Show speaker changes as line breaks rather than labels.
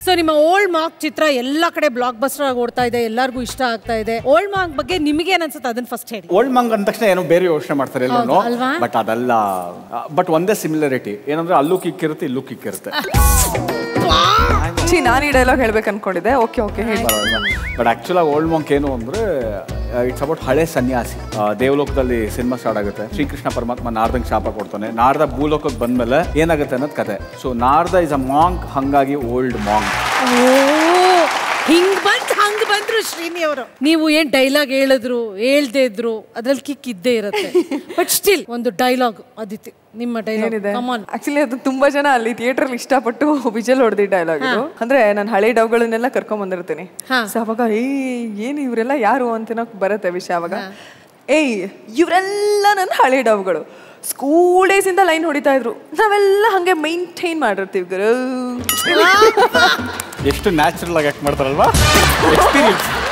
So ನಿಮ್ಮ old mark ಚಿತ್ರ ಎಲ್ಲಾ ಕಡೆ ಬ್ಲಾಕ್ ಬಸ್ಟರ್ ಆಗಿ ಓಡ್ತಾ ಇದೆ ಎಲ್ಲರಿಗೂ ಇಷ್ಟ ಆಗ್ತಾ ಇದೆ ಓಲ್ಡ್ ಮಾರ್ಕ್ ಬಗ್ಗೆ ನಿಮಗೆ ಏನ್ ಅನ್ಸುತ್ತೆ ಅದನ್ನ ಫಸ್ಟ್ ಹೇಳಿ
ಓಲ್ಡ್ ಮಂಗ್ ಅಂದ ತಕ್ಷಣ ಏನೋ ಬೇರೆ ಯೋಚನೆ ಮಾಡ್ತಾರೆ ಎಲ್ಲರೂ
ಹೌದು, ಅಲ್ವಾ?
ಬಟ್ ಅದಲ್ಲ ಬಟ್ ಒಂದೇ ಸಿಮಿಲರಿಟಿ ಏನಂದ್ರೆ ಅಲ್ಲೂ ಕಿಕ್ ಇರುತ್ತೆ ಇಲ್ಲೂ ಕಿಕ್ ಇರುತ್ತೆ
ಛೀ ನಾನು ಈ ಡೈಲಾಗ್ ಹೇಳ್ಬೇಕು ಅನ್ಕೊಂಡಿದ್ದೆ ಓಕೆ ಓಕೆ ಹೇಳಿ
ಬಟ್ ಆಕ್ಚುಲ್ ಆಗಿ ಓಲ್ಡ್ ಮಂಕ್ ಏನು ಅಂದ್ರೆ ಇಟ್ಸ್ ಅಬೌಟ್ ಹಳೆ ಸನ್ಯಾಸಿ ಆ, ದೇವಲೋಕದಲ್ಲಿ ಸಿನಿಮಾ ಸ್ಟಾರ್ಟ್ ಆಗುತ್ತೆ ಶ್ರೀಕೃಷ್ಣ ಪರಮಾತ್ಮ ನಾರ್ದಂಗ್ ಶಾಪ ಕೊಡ್ತಾನೆ ನಾರ್ದ ಭೂಲೋಕಕ್ಕೆ ಬಂದ್ಮೇಲೆ ಏನಾಗುತ್ತೆ ಅನ್ನೋದು ಕತೆ so Narada is a monk ಹಂಗಾಗಿ ಓಲ್ಡ್ ಮಾಂಕ್
ಹಿಂಗ್ ಬಂದ್ ಹಂಗ್ ಬಂದ್ರು ಶ್ರೀನಿ ಅವರು ನೀವು ಏನ್ ಡೈಲಾಗ್ ಹೇಳಿದ್ರು ಹೇಳ್ದೇ ಇದ್ರು ಅದ್ರಲ್ಲಿ ಕಿಕ್ ಇದ್ದೇ ಇರುತ್ತೆ ಬಟ್ ಸ್ಟಿಲ್ ಒಂದು ಡೈಲಾಗ್ ಅದಿತಿ ನಿಮ್ಮ ಡೈಲಾಗ್
ಏನಿದೆ
ಕಮಾನ್
ಆಕ್ಚುಲಿ ಅದು ತುಂಬಾ ಜನ ಅಲ್ಲಿ ಥಿಯೇಟರ್ ಇಷ್ಟಪಟ್ಟು ವಿಜಲ್ ಹೊಡೆದಿ ಡೈಲಾಗ್ ಇದು ಅಂದ್ರೆ ನಾನು ಹಳೆ ಡವ್ಗಳನ್ನೆಲ್ಲ ಕರ್ಕೊಂಡ್ ಬಂದಿರ್ತೀನಿ
ಹಾ.
ಸೊ ಅವಾಗ ಏ ಏನ್ ಇವರೆಲ್ಲ ಯಾರು ಅಂತ ಬರುತ್ತೆ ವಿಷಯ ಅವಾಗ ಏಯ್ ಇವರೆಲ್ಲ ನನ್ನ ಹಳೆ ಡವ್ಗಳು ಸ್ಕೂಲ್ ಡೇಸ್ ಇಂದ ಲೈನ್ ಹೊಡಿತಾ ಇದ್ರು ನಾವೆಲ್ಲ ಹಂಗೆ ಮೈಂಟೈನ್ ಮಾಡಿರ್ತೀವಿ ಗುರು
ಎಷ್ಟು ನ್ಯಾಚುರಲ್ ಆಗಿ ಆಕ್ಟ್ ಮಾಡ್ತಾರಲ್ವಾ ಎಕ್ಸ್ಪೀರಿಯನ್ಸ್